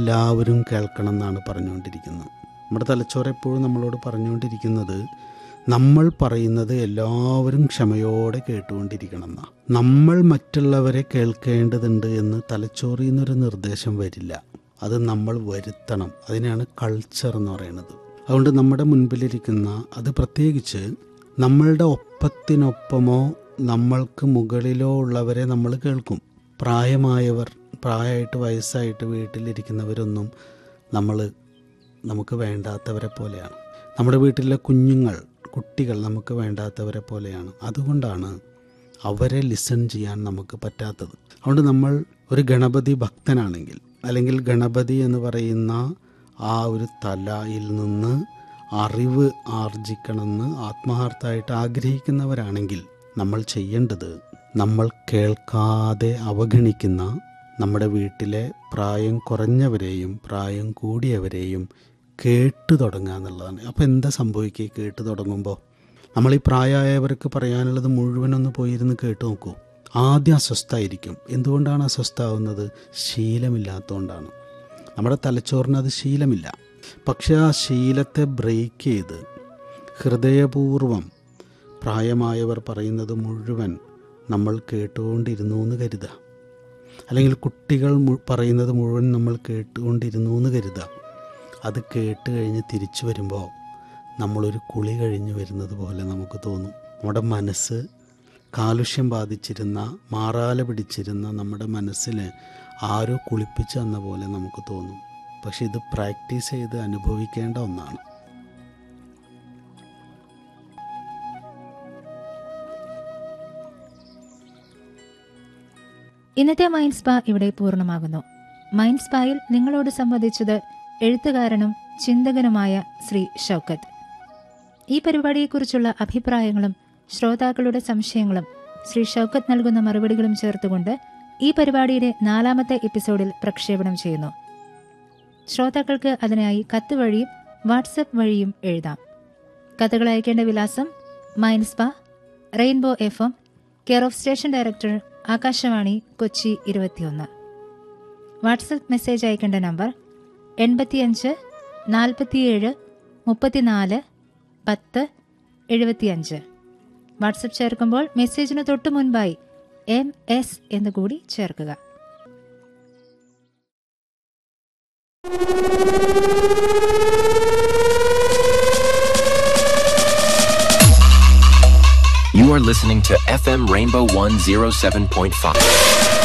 എല്ലാവരും കേൾക്കണം എന്നാണ് പറഞ്ഞുകൊണ്ടിരിക്കുന്നത് നമ്മുടെ തലച്ചോറ് എപ്പോഴും നമ്മളോട് പറഞ്ഞുകൊണ്ടിരിക്കുന്നത് നമ്മൾ പറയുന്നത് എല്ലാവരും ക്ഷമയോടെ കേട്ടുകൊണ്ടിരിക്കണം എന്നാ നമ്മൾ മറ്റുള്ളവരെ കേൾക്കേണ്ടതുണ്ട് എന്ന് തലച്ചോറിൽ നിന്നൊരു നിർദ്ദേശം വരില്ല അത് നമ്മൾ വരുത്തണം അതിനാണ് കൾച്ചർ എന്ന് പറയുന്നത് അതുകൊണ്ട് നമ്മുടെ മുൻപിലിരിക്കുന്ന അത് പ്രത്യേകിച്ച് നമ്മളുടെ ഒപ്പത്തിനൊപ്പമോ നമ്മൾക്ക് മുകളിലോ ഉള്ളവരെ നമ്മൾ കേൾക്കും പ്രായമായവർ പ്രായമായിട്ട് വയസ്സായിട്ട് വീട്ടിലിരിക്കുന്നവരൊന്നും നമ്മൾ നമുക്ക് വേണ്ടാത്തവരെ പോലെയാണ് നമ്മുടെ വീട്ടിലെ കുഞ്ഞുങ്ങൾ കുട്ടികൾ നമുക്ക് വേണ്ടാത്തവരെ പോലെയാണ് അതുകൊണ്ടാണ് അവരെ ലിസൺ ചെയ്യാൻ നമുക്ക് പറ്റാത്തത് അതുകൊണ്ട് നമ്മൾ ഒരു ഗണപതി ഭക്തനാണെങ്കിൽ അല്ലെങ്കിൽ ഗണപതി എന്ന് പറയുന്ന ആ ഒരു തലയിൽ നിന്ന് അറിവ് ആർജിക്കണമെന്ന് ആത്മാർത്ഥമായിട്ട് ആഗ്രഹിക്കുന്നവരാണെങ്കിൽ നമ്മൾ ചെയ്യേണ്ടത് നമ്മൾ കേൾക്കാതെ അവഗണിക്കുന്ന നമ്മുടെ വീട്ടിലെ പ്രായം കുറഞ്ഞവരെയും പ്രായം കൂടിയവരെയും കേട്ടു തുടങ്ങുക എന്നുള്ളതാണ് അപ്പോൾ എന്താ സംഭവിക്കുക കേട്ടു തുടങ്ങുമ്പോൾ നമ്മൾ ഈ പ്രായമായവർക്ക് പറയാനുള്ളത് മുഴുവനൊന്ന് പോയിരുന്ന് കേട്ട് നോക്കൂ ആദ്യം അസ്വസ്ഥമായിരിക്കും എന്തുകൊണ്ടാണ് അസ്വസ്ഥമാവുന്നത് ശീലമില്ലാത്തതുകൊണ്ടാണ് നമ്മുടെ തലച്ചോറിന് അത് ശീലമില്ല പക്ഷെ ആ ശീലത്തെ ബ്രേക്ക് ചെയ്ത് ഹൃദയപൂർവം പ്രായമായവർ പറയുന്നത് മുഴുവൻ നമ്മൾ കേട്ടുകൊണ്ടിരുന്നു എന്ന് കരുതുക അല്ലെങ്കിൽ കുട്ടികൾ മു- പറയുന്നത് മുഴുവൻ നമ്മൾ കേട്ടുകൊണ്ടിരുന്നു എന്ന് കരുതുക അത് കേട്ട് കഴിഞ്ഞ് തിരിച്ചു വരുമ്പോൾ നമ്മളൊരു കുളി കഴിഞ്ഞ് വരുന്നത് പോലെ നമുക്ക് തോന്നും നമ്മുടെ മനസ്സ് കാലുഷ്യം ബാധിച്ചിരുന്ന മാറാല പിടിച്ചിരുന്ന നമ്മുടെ മനസ്സിന് ആരോ കുളിപ്പിച്ചു തന്ന പോലെ നമുക്ക് തോന്നും പക്ഷെ ഇത് പ്രാക്ടീസ് ചെയ്ത് അനുഭവിക്കേണ്ട ഒന്നാണ് ഇന്നത്തെ മൈൻഡ് സ്പാ ഇവിടെ പൂർണ്ണമാകുന്നു മൈൻഡ് സ്പായിൽ നിങ്ങളോട് സംവദിച്ചത് എഴുത്തുകാരനും ചിന്തകനുമായ ശ്രീ ഷൗക്കത്ത് ഈ പരിപാടിയെക്കുറിച്ചുള്ള അഭിപ്രായങ്ങളും ശ്രോതാക്കളുടെ സംശയങ്ങളും ശ്രീ ഷൗക്കത്ത് നൽകുന്ന മറുപടികളും ചേർത്തുകൊണ്ട് ഈ പരിപാടിയുടെ നാലാമത്തെ എപ്പിസോഡിൽ പ്രക്ഷേപണം ചെയ്യുന്നു ശ്രോതാക്കൾക്ക് അതിനായി കത്ത് വഴിയും വാട്സപ്പ് വഴിയും എഴുതാം കഥകൾ അയക്കേണ്ട വിലാസം mind spa rainbow F M care of station director Akashvani Kochi ഇരുപത്തിയൊന്ന് വാട്സപ്പ് മെസ്സേജ് അയക്കേണ്ട നമ്പർ എൺപത്തിയഞ്ച് നാൽപ്പത്തിയേഴ് മുപ്പത്തിനാല് പത്ത് എഴുപത്തിയഞ്ച് വാട്സപ്പ് ചേർക്കുമ്പോൾ മെസ്സേജിന് തൊട്ടു മുൻപായി എം എസ് എന്ന് കൂടി ചേർക്കുക You are listening to FM Rainbow 107.5.